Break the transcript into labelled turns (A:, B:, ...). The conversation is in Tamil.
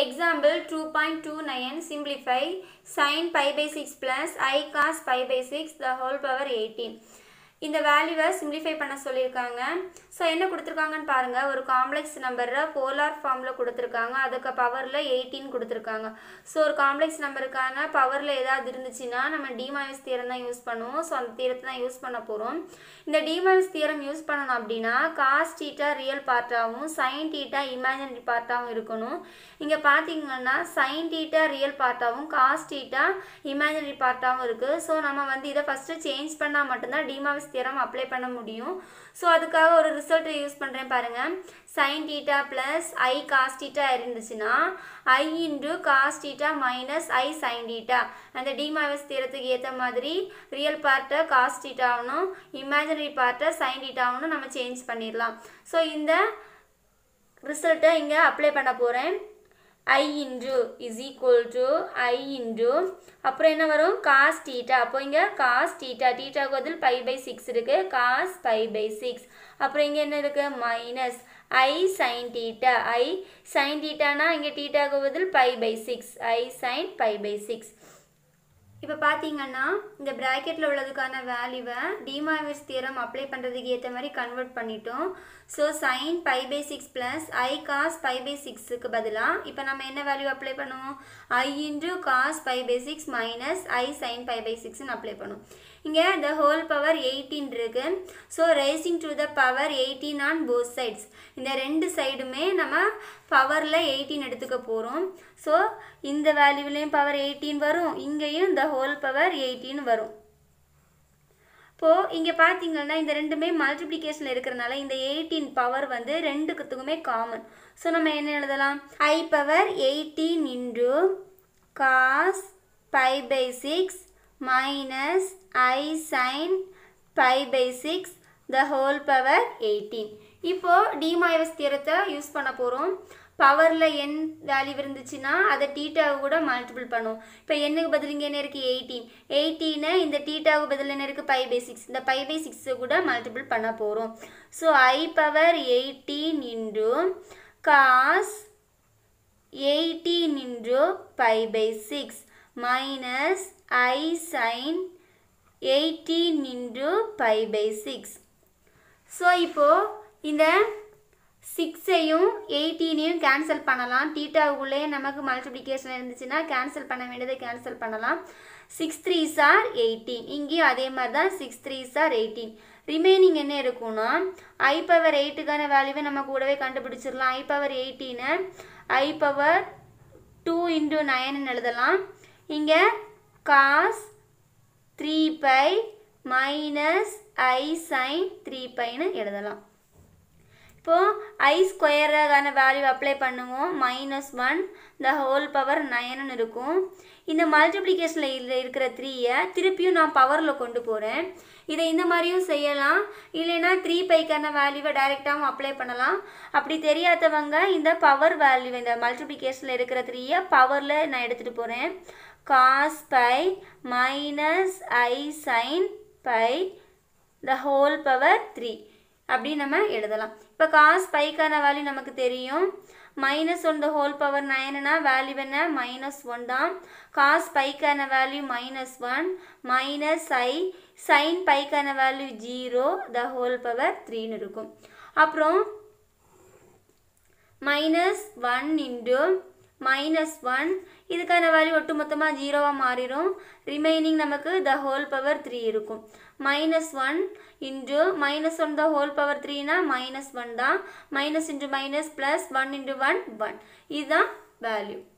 A: Example 2.29 simplify sin pi by 6 plus i cos pi by 6 the whole power 18 இந்த வேல்யூவை சிம்பிளிஃபை பண்ண சொல்லியிருக்காங்க ஸோ என்ன கொடுத்துருக்காங்கன்னு பாருங்கள் ஒரு காம்ப்ளெக்ஸ் நம்பரை போலார் ஃபார்மில் கொடுத்துருக்காங்க அதுக்கு பவரில் எயிட்டீன் கொடுத்துருக்காங்க ஸோ ஒரு காம்ப்ளெக்ஸ் நம்பருக்கான பவரில் ஏதாவது இருந்துச்சுன்னா நம்ம டிமாவிஸ் தியரம் தான் யூஸ் பண்ணுவோம் ஸோ அந்த தியரத்தை தான் யூஸ் பண்ண போகிறோம் இந்த டிமாவிஸ் தியரம் யூஸ் பண்ணணும் அப்படின்னா காஸ் டீட்டா ரியல் பார்ட்டாகவும் சைன் டீட்டா இமேஜினரி பார்ட்டாகவும் இருக்கணும் இங்கே பார்த்தீங்கன்னா சைன் டீட்டா ரியல் பார்ட்டாகவும் காஸ் டீட்டா இமேஜினரி பார்ட்டாகவும் இருக்குது ஸோ நம்ம வந்து இதை ஃபஸ்ட்டு சேஞ்ச் பண்ணால் மட்டும்தான் டிமாவிஸ் தியரம் அப்ளை பண்ண முடியும் ஸோ அதுக்காக ஒரு ரிசல்ட்டை யூஸ் பண்ணுறேன் பாருங்கள் sin theta plus i cos theta இருந்துச்சுன்னா i into cos theta minus i sin theta அந்த டிமாவிஸ் தியரத்துக்கு ஏற்ற மாதிரி ரியல் பார்ட்டை காஸ் டீட்டாகணும் இமேஜினரி பார்ட்டை சைன் டீட்டாகணும் நம்ம சேஞ்ச் பண்ணிடலாம் ஸோ இந்த ரிசல்ட்டை இங்கே அப்ளை பண்ண போகிறேன் i into is equal to i into அப்புறம் என்ன வரும் காஸ் டீட்டா அப்போ இங்கே காஸ் டீட்டா டீட்டாக்கு பதில் பை பை சிக்ஸ் இருக்குது காஸ் பை பை சிக்ஸ் அப்புறம் இங்கே என்ன இருக்குது minus i sin theta i sin டீட்டானா இங்கே டீட்டாக்கு பதில் pi by six i sin pi by six இப்போ பார்த்தீங்கன்னா இந்த ப்ராக்கெட்டில் உள்ளதுக்கான வேல்யூவை டிமாவிஸ் தியரம் அப்ளை பண்ணுறதுக்கு ஏற்ற மாதிரி கன்வெர்ட் பண்ணிட்டோம் so sin pi by six plus i cos pi by சிக்ஸுக்கு பதிலாக இப்போ நம்ம என்ன வேல்யூ அப்ளை பண்ணுவோம் i into cos pi by six minus i sin pi by சிக்ஸ்னு அப்ளை பண்ணுவோம் இங்கே த ஹோல் பவர் எயிட்டீன் இருக்கு so raising to the power eighteen on both sides இந்த ரெண்டு சைடுமே நம்ம பவரில் எயிட்டீன் எடுத்துக்க போகிறோம் ஸோ இந்த வேல்யூவிலையும் பவர் எயிட்டீன் வரும் இங்கேயும் இந்த ஹோல் பவர் எயிட்டீன் வரும் இப்போது இங்கே பார்த்தீங்கன்னா இந்த ரெண்டுமே மல்டிப்ளிகேஷனில் இருக்கிறனால இந்த எயிட்டீன் பவர் வந்து ரெண்டுக்குத்துக்குமே காமன் ஸோ நம்ம என்ன எழுதலாம் i power eighteen into cos pi by six minus i sin pi by 6 the whole power 18 இப்போ டிமாயவஸ் தியரத்தை யூஸ் பண்ண போகிறோம் பவரில் என் வேல்யூ இருந்துச்சுன்னா அதை டீட்டாவை கூட மல்டிபிள் பண்ணும் இப்போ என்னுக்கு பதில் இங்கே என்ன இருக்குது எயிட்டீன் எயிட்டீனை இந்த டீட்டாவுக்கு பதில் என்ன இருக்குது பை பை சிக்ஸ் இந்த பை பை சிக்ஸை கூட மல்டிபிள் பண்ண போகிறோம் so i power eighteen into cos eighteen into pi by six minus i sin 18 into pi by 6 ஸோ இப்போது இந்த சிக்ஸையும் எயிட்டீனையும் கேன்சல் பண்ணலாம் டீட்டாவுக்குள்ளே நமக்கு மல்டிப்ளிகேஷன் இருந்துச்சுன்னா கேன்சல் பண்ண வேண்டியதை கேன்சல் பண்ணலாம் சிக்ஸ் த்ரீ சார் எயிட்டீன் இங்கேயும் அதே மாதிரி தான் சிக்ஸ் த்ரீ சார் எயிட்டீன் ரிமைனிங் என்ன இருக்கும்னா ஐ பவர் எயிட்டுக்கான வேல்யூவை நம்ம கூடவே கண்டுபிடிச்சிடலாம் ஐ பவர் எயிட்டீனை ஐ பவர் டூ இன்ட்டு நைன்னு எழுதலாம் இங்கே cos three pi minus i sin three பைன்னு எழுதலாம் இப்போது ஐ ஸ்கொயருக்கான வேல்யூ அப்ளை பண்ணுவோம் minus one the whole power நைன்னு இருக்கும் இந்த மல்டிப்ளிகேஷனில் இருக்கிற த்ரீயை திருப்பியும் நான் பவரில் கொண்டு போகிறேன் இதை இந்த மாதிரியும் செய்யலாம் இல்லைன்னா த்ரீ பைக்கான வேல்யூவை டைரெக்டாகவும் அப்ளை பண்ணலாம் அப்படி தெரியாதவங்க இந்த பவர் வேல்யூ இந்த மல்டிப்ளிகேஷனில் இருக்கிற த்ரீயை பவரில் நான் எடுத்துகிட்டு போகிறேன் cos pi minus i sin pi the whole power 3 அப்படி நம்ம எழுதலாம் இப்போ காஸ் பைக்கான வேல்யூ நமக்கு தெரியும் minus one the whole power நைனுனா வேல்யூ என்ன மைனஸ் ஒன் தான் காஸ் பைக்கான value minus one minus i sin பைக்கான value zero the whole power த்ரீன்னு இருக்கும் அப்புறம் minus one into minus one இதுக்கான வேல்யூ ஒட்டு மொத்தமாக ஜீரோவாக மாறிடும் ரிமைனிங் நமக்கு த ஹோல் பவர் த்ரீ இருக்கும் minus one into minus one the whole power த்ரீனா மைனஸ் ஒன் தான் minus into minus plus one into one one இதுதான் வேல்யூ